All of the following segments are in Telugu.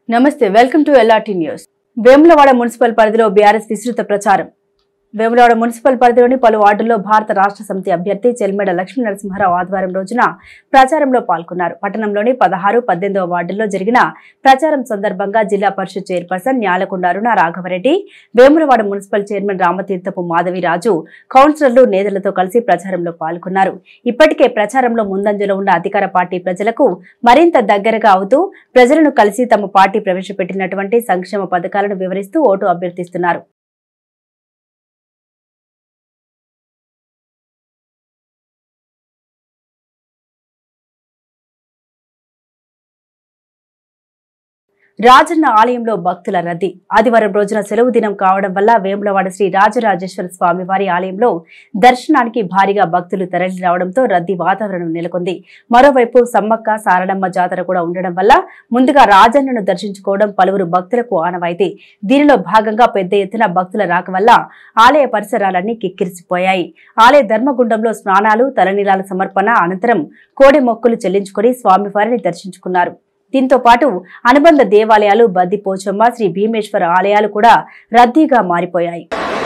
నమస్తే welcome to LRT news Vemulawada municipal పరిధిలో బీఆర్ఎస్ విస్తృత ప్రచారం వేములవాడ మున్సిపల్ పరిధిలోని పలు వార్డుల్లో భారత రాష్ట్ర సమితి అభ్యర్థి చెల్మెడ లక్ష్మీ నరసింహారావు ఆదివారం రోజున ప్రచారంలో పాల్గొన్నారు పట్టణంలోని పదహారు పద్దెనిమిదవ వార్డుల్లో జరిగిన ప్రచారం సందర్భంగా Zilla Parishad chairperson Nyalakonda Aruna Raghava Reddy Vemulawada municipal chairman Ramatheerthapu Madhavi Raju కౌన్సిలర్లు నేతలతో కలిసి ప్రచారంలో పాల్గొన్నారు ఇప్పటికే ప్రచారంలో ముందంజలో ఉన్న అధికార పార్టీ ప్రజలకు మరింత దగ్గరగా అవుతూ ప్రజలను కలిసి తమ పార్టీ ప్రవేశపెట్టినటువంటి సంక్షేమ పథకాలను వివరిస్తూ ఓటు అభ్యర్థిస్తున్నారు రాజన్న ఆలయంలో భక్తుల రద్దీ ఆదివారం రోజున సెలవు దినం కావడం వల్ల వేములవాడ శ్రీ రాజరాజేశ్వర స్వామి వారి ఆలయంలో దర్శనానికి భారీగా భక్తులు తరలి రావడంతో రద్దీ వాతావరణం నెలకొంది మరోవైపు సమ్మక్క సారడమ్మ జాతర కూడా ఉండడం వల్ల ముందుగా రాజన్నను దర్శించుకోవడం పలువురు భక్తులకు ఆనవాయితీ దీనిలో భాగంగా పెద్ద ఎత్తున భక్తుల రాక వల్ల ఆలయ పరిసరాలన్నీ కిక్కిరిసిపోయాయి ఆలయ ధర్మగుండంలో స్నానాలు తలనీలాల సమర్పణ అనంతరం కోడి మొక్కులు చెల్లించుకుని స్వామివారిని దర్శించుకున్నారు దీంతో పాటు అనుబంధ దేవాలయాలు బద్ది పోచమ్మ శ్రీ భీమేశ్వర ఆలయాలు కూడా రద్దీగా మారిపోయాయి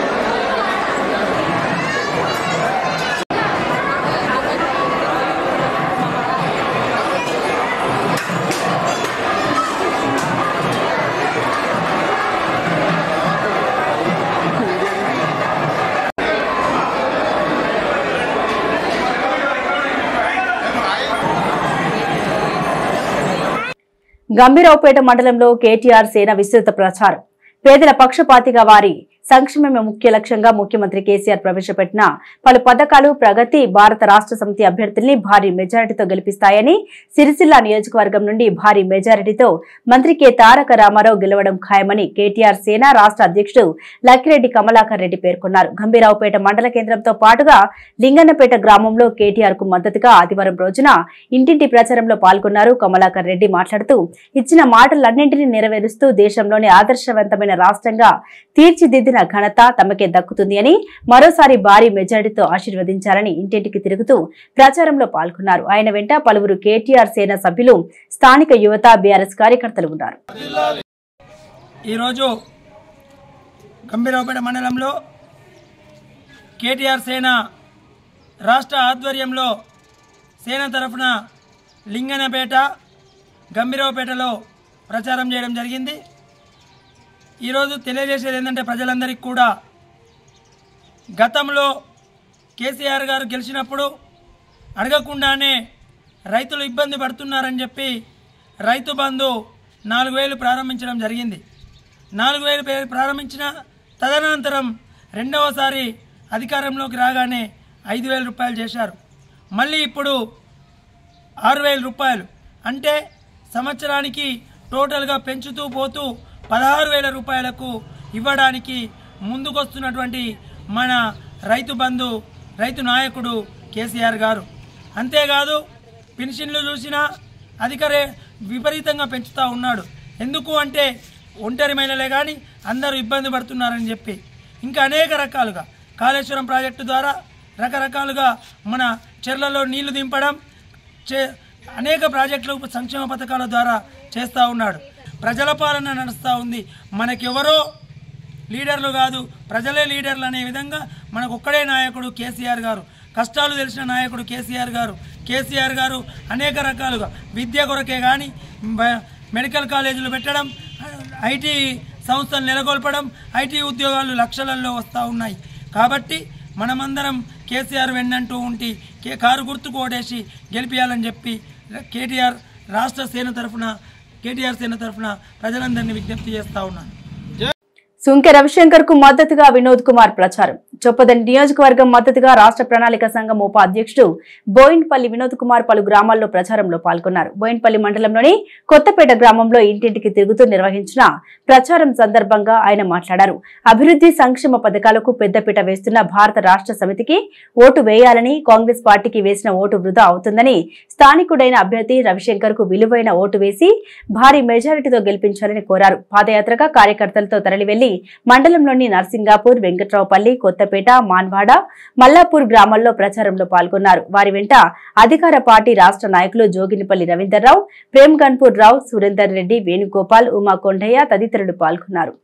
గంభీరావుపేట మండలంలో కేటీఆర్ సేన విస్తృత ప్రచారం పేదల పక్షపాతిగా వారి సంక్షేమమే ముఖ్య లక్ష్యంగా ముఖ్యమంత్రి కేసీఆర్ ప్రవేశపెట్టిన పలు పథకాలు ప్రగతి భారత రాష్ట్ర సమితి అభ్యర్థుల్ని భారీ మెజారిటీతో గెలిపిస్తాయని సిరిసిల్ల నియోజకవర్గం నుండి భారీ మెజారిటీతో మంత్రి కె తారక రామారావు గెలవడం ఖాయమని కేటీఆర్ సేన రాష్ట్ర అధ్యక్షుడు లక్కిరెడ్డి కమలాకర్ రెడ్డి పేర్కొన్నారు గంభీరావుపేట మండల కేంద్రంతో పాటుగా లింగన్నపేట గ్రామంలో కేటీఆర్ కు మద్దతుగా ఆదివారం రోజున ఇంటింటి ప్రచారంలో పాల్గొన్నారు కమలాకర్ రెడ్డి మాట్లాడుతూ ఇచ్చిన మాటలన్నింటినీ నెరవేరుస్తూ దేశంలోని ఆదర్శవంతమైన రాష్ట్రంగా తీర్చిదిద్దిన ఘనత తమకే దక్కుతుంది అని మరోసారి భారీ మెజారిటీతో ఆశీర్వదించాలని ఇంటింటికి తిరుగుతూ ప్రచారంలో పాల్గొన్నారు ఆయన వెంట పలువురు కేటీఆర్ సేన సభ్యులు స్థానిక యువత బీఆర్ఎస్ కార్యకర్తలు ఉన్నారు ఈరోజు గంభీరావుపేట మండలంలో కేటీఆర్ సేన రాష్ట్ర ఆధ్వర్యంలో సేన తరఫున లింగనపేట గంభీరావుపేటలో ప్రచారం చేయడం జరిగింది ఈరోజు తెలియజేసేది ఏంటంటే ప్రజలందరికీ కూడా గతంలో కేసీఆర్ గారు గెలిచినప్పుడు అడగకుండానే రైతులు ఇబ్బంది పడుతున్నారని చెప్పి రైతు బంధు నాలుగు వేలు ప్రారంభించడం జరిగింది నాలుగు వేలు పే- ప్రారంభించిన తదనంతరం రెండవసారి అధికారంలోకి రాగానే ఐదు వేల రూపాయలు చేశారు మళ్ళీ ఇప్పుడు ఆరు వేల రూపాయలు అంటే సంవత్సరానికి టోటల్గా పెంచుతూ పోతూ పదహారు వేల రూపాయలకు ఇవ్వడానికి ముందుకొస్తున్నటువంటి మన రైతు బంధు రైతు నాయకుడు కేసీఆర్ గారు అంతేకాదు పెన్షన్లు చూసినా అధికరే విపరీతంగా పెంచుతూ ఉన్నాడు ఎందుకు అంటే ఒంటరి మహిళలే కానీ అందరూ ఇబ్బంది పడుతున్నారని చెప్పి ఇంకా అనేక రకాలుగా కాళేశ్వరం ప్రాజెక్టు ద్వారా రకరకాలుగా మన చెర్లలో నీళ్లు దింపడం చే అనేక ప్రాజెక్టులు సంక్షేమ పథకాల ద్వారా చేస్తూ ఉన్నాడు ప్రజల పాలన నడుస్తూ ఉంది మనకెవరో లీడర్లు కాదు ప్రజలే లీడర్లు అనే విధంగా మనకు ఒక్కడే నాయకుడు కేసీఆర్ గారు కష్టాలు తెలిసిన నాయకుడు కేసీఆర్ గారు కేసీఆర్ గారు అనేక రకాలుగా విద్య కొరకే కానీ మెడికల్ కాలేజీలు పెట్టడం ఐటీ సంస్థలు నెలకొల్పడం ఐటీ ఉద్యోగాలు లక్షలలో వస్తూ ఉన్నాయి కాబట్టి మనమందరం కేసీఆర్ వెన్నంటూ ఉండి కే కారు గుర్తుకు ఓడేసి గెలిపించాలని చెప్పి కేటీఆర్ రాష్ట్ర సేన తరఫున కేటీఆర్ సేన తరఫున ప్రజలందరినీ విజ్ఞప్తి చేస్తూ ఉన్నాను సుంకె రవిశంకర్ కు మద్దతుగా వినోద్ కుమార్ ప్రచారం చొప్పదండి నియోజకవర్గం మద్దతుగా రాష్ట్ర ప్రణాళిక సంఘం ఉప అధ్యక్షుడు బోయిన్పల్లి వినోద్ కుమార్ పలు గ్రామాల్లో ప్రచారంలో పాల్గొన్నారు బోయిన్పల్లి మండలంలోని కొత్తపేట గ్రామంలో ఇంటింటికి తిరుగుతూ నిర్వహించిన ప్రచారం సందర్భంగా ఆయన మాట్లాడారు అభివృద్ధి సంక్షేమ పథకాలకు పెద్దపీట వేస్తున్న భారత రాష్ట్ర సమితికి ఓటు వేయాలని కాంగ్రెస్ పార్టీకి వేసిన ఓటు వృధా అవుతుందని స్థానికుడైన అభ్యర్థి రవిశంకర్ కు విలువైన ఓటు వేసి భారీ మెజారిటీతో గెలిపించాలని కోరారు పాదయాత్రగా కార్యకర్తలతో తరలి వెళ్లి మండలంలోని నర్సింగాపూర్ వెంకట్రావుపల్లి కొత్తపేట సూర్యాపేట మాన్వాడ మల్లాపూర్ గ్రామాల్లో ప్రచారంలో పాల్గొన్నారు వారి వెంట అధికార పార్టీ రాష్ట్ర నాయకులు జోగినిపల్లి రవీందర్రావు ప్రేమ్ గన్పూర్ రావు సురేందర్ రెడ్డి వేణుగోపాల్ ఉమా కొండయ్య తదితరులు పాల్గొన్నారు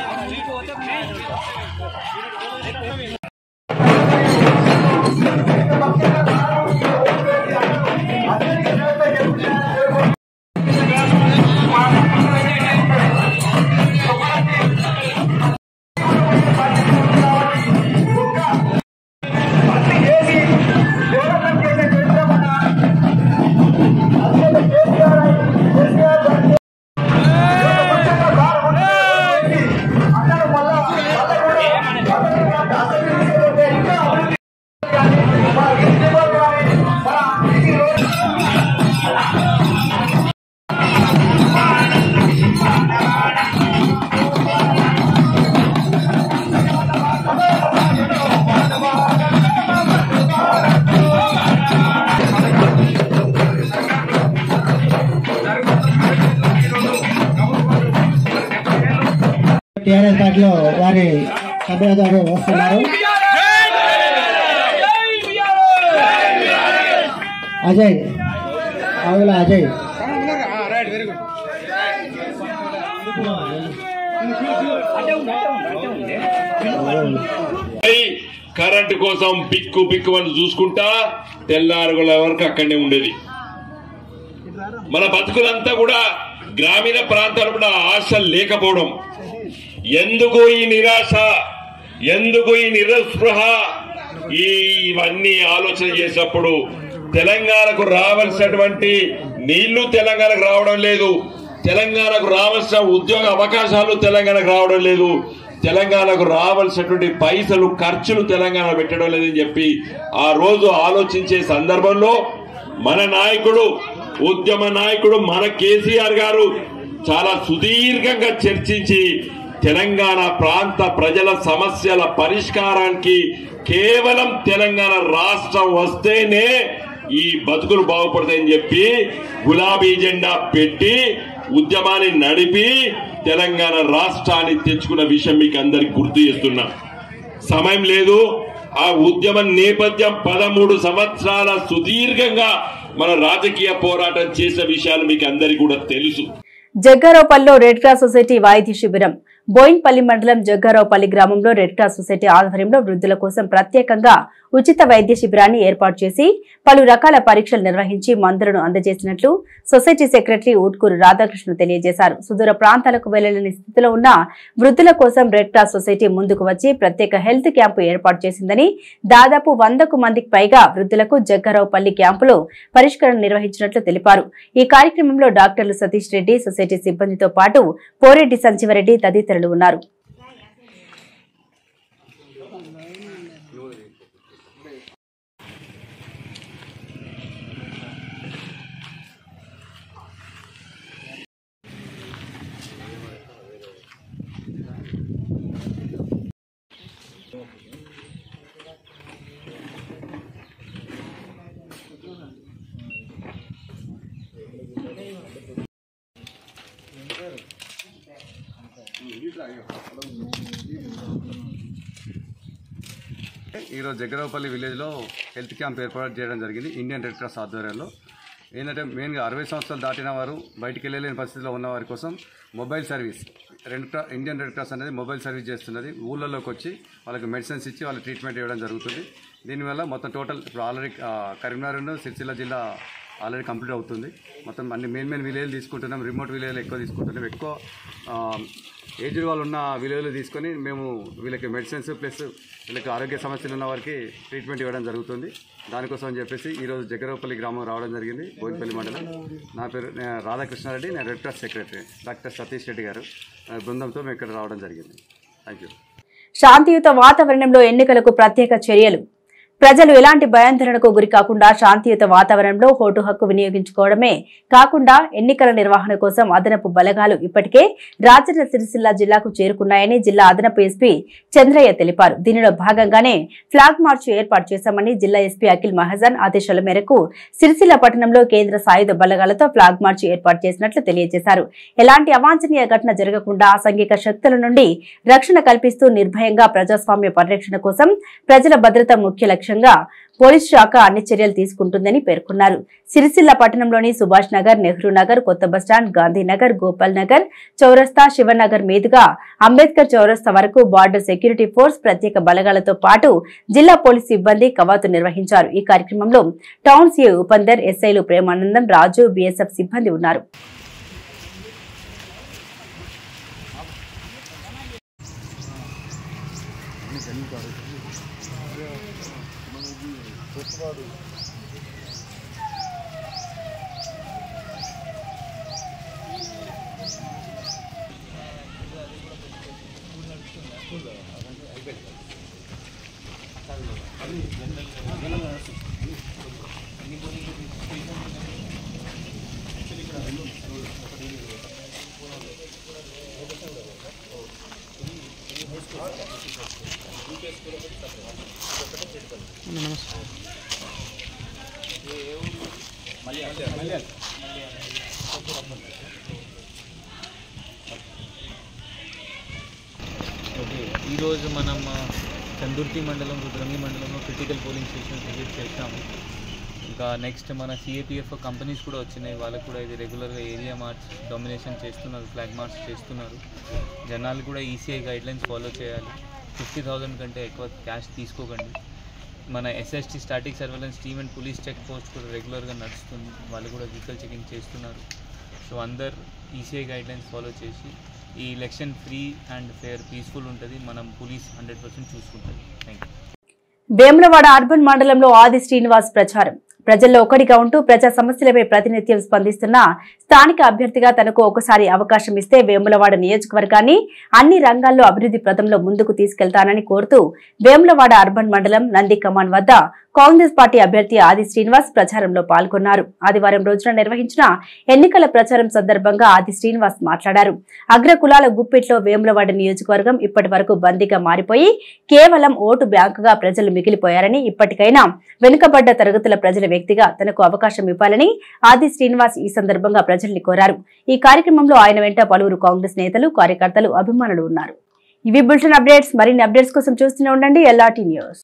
టీఆర్ఎస్ పార్టీలో వారి సభ్యులతో వస్తున్నారు అజయ్ ఆవుల అజయ్ అయి కరెంటు కోసం బిక్కు బిక్కు అని చూసుకుంటా తెల్లారుగుల వరకు అక్కడనే ఉండేది మన బతుకులంతా కూడా గ్రామీణ ప్రాంతాలు కూడా ఆశ లేకపోవడం ఎందుకు ఈ నిరాశ ఎందుకు ఈ నిరస్పృహ ఈ ఇవన్నీ ఆలోచన చేసినప్పుడు తెలంగాణకు రావాల్సినటువంటి నీళ్లు తెలంగాణకు రావడం లేదు తెలంగాణకు రావాల్సిన ఉద్యోగ అవకాశాలు తెలంగాణకు రావడం లేదు తెలంగాణకు రావాల్సినటువంటి పైసలు ఖర్చులు తెలంగాణ పెట్టడం లేదని చెప్పి ఆ రోజు ఆలోచించే సందర్భంలో మన నాయకుడు ఉద్యమ నాయకుడు మన కేసీఆర్ గారు చాలా సుదీర్ఘంగా చర్చించి తెలంగాణ ప్రాంత ప్రజల సమస్యల పరిష్కారానికి కేవలం తెలంగాణ రాష్ట్రం వస్తేనే ఈ బతుకులు బాగుపడతాయని చెప్పి గులాబీ జెండా పెట్టి ఉద్యమాన్ని నడిపి తెలంగాణ రాష్ట్రాన్ని తెచ్చుకున్న విషయం మీకు అందరికి గుర్తు చేస్తున్నా సమయం లేదు ఆ ఉద్యమ నేపథ్యం పదమూడు సంవత్సరాల సుదీర్ఘంగా మన రాజకీయ పోరాటం చేసిన విషయాలు మీకు అందరికీ కూడా తెలుసు జగ్గారావుపల్లిలో రెడ్ క్రాస్ సొసైటీ వాయిద్య శిబిరం బోయిన్పల్లి మండలం జగ్గారావుపల్లి గ్రామంలో రెడ్ క్రాస్ సొసైటీ ఆధ్వర్యంలో వృద్ధుల కోసం ప్రత్యేకంగా ఉచిత వైద్య శిబిరాన్ని ఏర్పాటు చేసి పలు రకాల పరీక్షలు నిర్వహించి మందులను అందజేసినట్లు సొసైటీ సెక్రటరీ ఊట్కూరు రాధాకృష్ణ తెలియజేశారు సుదూర ప్రాంతాలకు వెళ్లలేని స్థితిలో ఉన్న వృద్ధుల కోసం రెడ్ క్రాస్ సొసైటీ ముందుకు వచ్చి ప్రత్యేక హెల్త్ క్యాంపు ఏర్పాటు చేసిందని దాదాపు వందకు మందికి పైగా వృద్ధులకు జగ్గారావుపల్లి క్యాంపులో పరిష్కరణ నిర్వహించినట్లు తెలిపారు ఈ కార్యక్రమంలో డాక్టర్లు సతీష్ రెడ్డి సొసైటీ సిబ్బందితో పాటు పోరెడ్డి సంజీవరెడ్డి తదితరులు ఉన్నారు ఈరోజు జగ్గరావుపల్లి విలేజ్లో హెల్త్ క్యాంప్ ఏర్పాటు చేయడం జరిగింది ఇండియన్ రెడ్ క్రాస్ ఆధ్వర్యంలో ఏంటంటే మెయిన్గా అరవై సంవత్సరాలు దాటిన వారు బయటికి వెళ్ళలేని పరిస్థితిలో ఉన్న వారి కోసం మొబైల్ సర్వీస్ రెడ్ క్రా ఇండియన్ రెడ్ క్రాస్ అనేది మొబైల్ సర్వీస్ చేస్తున్నది ఊళ్ళలోకి వచ్చి వాళ్ళకి మెడిసిన్స్ ఇచ్చి వాళ్ళకి ట్రీట్మెంట్ ఇవ్వడం జరుగుతుంది దీనివల్ల మొత్తం టోటల్ ఇప్పుడు ఆల్రెడీ ఆ, కరీంనగర్ సిరిసిల్ల జిల్లా ఆల్రెడీ కంప్లీట్ అవుతుంది మొత్తం అన్ని మెయిన్ మెయిన్ విలేజ్లు తీసుకుంటున్నాం రిమోట్ విలేజ్లు ఎక్కువ తీసుకుంటున్నాం ఎక్కువ ఏజ్డ్ వాళ్ళు ఉన్న విలేజ్లు తీసుకొని మేము వీళ్ళకి మెడిసిన్స్ ప్లస్ వీళ్ళకి ఆరోగ్య సమస్యలు ఉన్న వారికి ట్రీట్మెంట్ ఇవ్వడం జరుగుతుంది దానికోసం అని చెప్పేసి ఈరోజు జగ్గరవపల్లి గ్రామం రావడం జరిగింది బోయినపల్లి మండలం నా పేరు నేను రాధాకృష్ణారెడ్డి నేను red cross secretary doctor Satish Reddy garu ఆ బృందంతో మేము ఇక్కడ రావడం జరిగింది థ్యాంక్ యూ శాంతియుత వాతావరణంలో ఎన్నికలకు ప్రత్యేక చర్యలు ప్రజలు ఎలాంటి భయాందోళనకు గురి కాకుండా శాంతియుత వాతావరణంలో ఓటు హక్కు వినియోగించుకోవడమే కాకుండా ఎన్నికల నిర్వహణ కోసం అదనపు బలగాలు ఇప్పటికే రాజన్న సిరిసిల్ల జిల్లాకు చేరుకున్నాయని జిల్లా అదనపు ఎస్పీ చంద్రయ్య తెలిపారు దీనిలో భాగంగానే ఫ్లాగ్ మార్చ్ ఏర్పాటు చేశామని జిల్లా ఎస్పీ అఖిల్ మహాజన్ ఆదేశాల మేరకు సిరిసిల్ల పట్టణంలో కేంద్ర సాయుధ బలగాలతో ఫ్లాగ్ మార్చ్ ఏర్పాటు చేసినట్లు తెలియజేశారు ఎలాంటి అవాంఛనీయ ఘటన జరగకుండా అసాంఘిక శక్తుల నుండి రక్షణ కల్పిస్తూ నిర్భయంగా ప్రజాస్వామ్య పరిరక్షణ కోసం ప్రజల భద్రత ముఖ్య లక్ష్యంగా పోలీస్ శాఖ అన్ని చర్యలు తీసుకుంటుందని పేర్కొన్నారు సిరిసిల్ల పట్టణంలోని సుభాష్ నగర్ నెహ్రూ నగర్ కొత్త బస్టాండ్ గాంధీనగర్ గోపాల్ నగర్ చౌరస్తా శివనగర్ మీదుగా అంబేద్కర్ చౌరస్తా వరకు బార్డర్ సెక్యూరిటీ ఫోర్స్ ప్రత్యేక బలగాలతో పాటు జిల్లా పోలీసు సిబ్బంది కవాతు నిర్వహించారు ఈ కార్యక్రమంలో టౌన్ సీఏ ఉపందర్ ఎస్ఐలు ప్రేమానందం రాజు బీఎస్ఎఫ్ సిబ్బంది ఉన్నారు ఓకే ఈరోజు మనం ఆ, చందుర్తి మండలం రుద్రంగి మండలంలో క్రిటికల్ పోలింగ్ స్టేషన్ విజిట్ చేస్తాము ఇంకా నెక్స్ట్ మన సిఏపిఎఫ్ కంపెనీస్ కూడా వచ్చినాయి వాళ్ళకు కూడా ఇది రెగ్యులర్గా ఏరియా మార్చ్ డామినేషన్ చేస్తున్నారు ఫ్లాగ్ మార్చ్ చేస్తున్నారు జనాలు కూడా ఈసీఐ గైడ్లైన్స్ ఫాలో చేయాలి ఫిఫ్టీ థౌజండ్ కంటే ఎక్కువ క్యాష్ తీసుకోకండి మన SST static surveillance team and police check post కూడా రెగ్యులర్గా నడుస్తుంది వాళ్ళు కూడా వెహికల్ చెకింగ్ చేస్తున్నారు సో అందరు ఈసీఐ గైడ్లైన్స్ ఫాలో చేసి ఈ election free and fair peaceful ఉంటుంది మనం పోలీస్ హండ్రెడ్ పర్సెంట్ చూసుకుంటుంది థ్యాంక్ యూ వేములవాడ అర్బన్ మండలంలో ఆది శ్రీనివాస్ ప్రచారం ప్రజల్లో ఒకటిగా ఉంటూ ప్రజా సమస్యలపై ప్రాతినిధ్యం స్పందిస్తున్న స్థానిక అభ్యర్థిగా తనకు ఒకసారి అవకాశం ఇస్తే వేములవాడ నియోజకవర్గాన్ని అన్ని రంగాల్లో అభివృద్ధి ప్రదంలో ముందుకు తీసుకెళ్తానని కోరుతూ వేములవాడ అర్బన్ మండలం నంది కమాన్ వద్ద కాంగ్రెస్ పార్టీ అభ్యర్థి ఆది శ్రీనివాస్ ప్రచారంలో పాల్గొన్నారు ఆదివారం రోజున నిర్వహించిన ఎన్నికల ప్రచారం సందర్భంగా ఆది శ్రీనివాస్ మాట్లాడారు అగ్రకులాల గుప్పిట్లో వేములవాడ నియోజకవర్గం ఇప్పటి వరకు బందీగా మారిపోయి కేవలం ఓటు బ్యాంకుగా ప్రజలు మిగిలిపోయారని ఇప్పటికైనా వెనుకబడ్డ తరగతుల ప్రజల వ్యక్తిగా తనకు అవకాశం ఇవ్వాలని ఆది శ్రీనివాస్ ఈ సందర్భంగా ప్రజల్ని కోరారు ఈ కార్యక్రమంలో ఆయన వెంట పలువురు కాంగ్రెస్ నేతలు కార్యకర్తలు అభిమానులు ఉన్నారు ఇవి బులెటిన్ అప్డేట్స్ మరిన్ని అప్డేట్స్ కోసం చూస్తూనే ఉండండి ఎల్ఆర్టీ న్యూస్